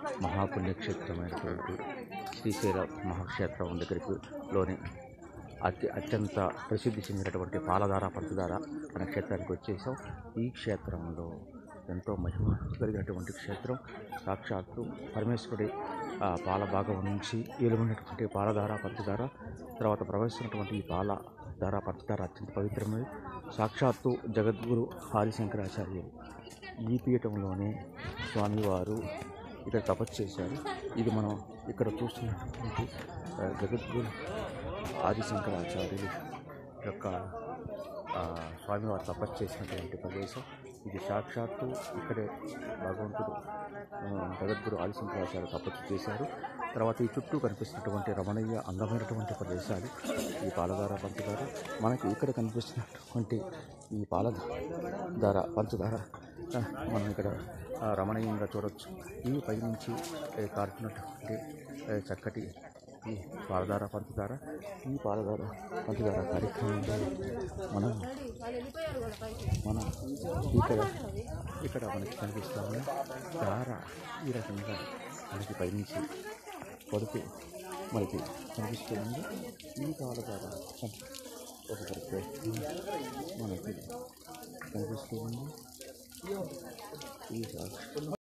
మహాపుణ్యక్షేత్రమైనటువంటి శ్రీశైల మహాక్షేత్రం దగ్గరికి లోని అతి అత్యంత ప్రసిద్ధి చెందినటువంటి పాలధార పంచదార అనే క్షేత్రానికి వచ్చేసాం ఈ క్షేత్రంలో ఎంతో మహిమ కలిగినటువంటి క్షేత్రం సాక్షాత్తు పరమేశ్వరుడి ఆ పాల భాగం నుంచి వెలువడినటువంటి పాలధార పంచదార తర్వాత ప్రవహిస్తున్నటువంటి ఈ పాల ధార పంచదార అత్యంత పవిత్రమైనది సాక్షాత్తు జగద్గురు ఆదిశంకరాచార్యులు ఈ పీఠంలోనే స్వామివారు ఇక్కడ తపస్సు చేశారు ఇది మనం ఇక్కడ చూస్తున్నటువంటి ఆ, జగద్గురు ఆదిశంకరాచార్యులు యొక్క ఆ, స్వామివారు తపస్సు చేసినటువంటి ప్రదేశం ఇది సాక్షాత్తు ఇక్కడే భగవంతుడు ఆ, జగద్గురు ఆదిశంకరాచార్య తపస్సు చేశారు తర్వాత ఈ చుట్టూ కనిపిస్తున్నటువంటి రమణీయ అందమైనటువంటి ప్రదేశాలు ఈ పాలధార పంచదార మనకి ఇక్కడ కనిపిస్తున్నటువంటి ఈ పాలధార పంచదార ఆ, మనం ఇక్కడ ఆ, రమణీయంగా చూడొచ్చు ఈ పైనుంచి ఏ, కారుతున్నటువంటి ఏ, చక్కటి ఈ పాలధార పంచదార ఈ పాలధార పంచదార కార్యక్రమంలో మనం మనం ఇక్కడ ఇక్కడ మనకి కనిపిస్తున్న ధార ఈ రకంగా మనకి పైనుంచి పడుతూ మనకి కనిపిస్తూ ఉంది ఈ పాలధార ఒక ప్రత్యేక మనకి కనిపిస్తూ ఉంది ఈ సాక్షి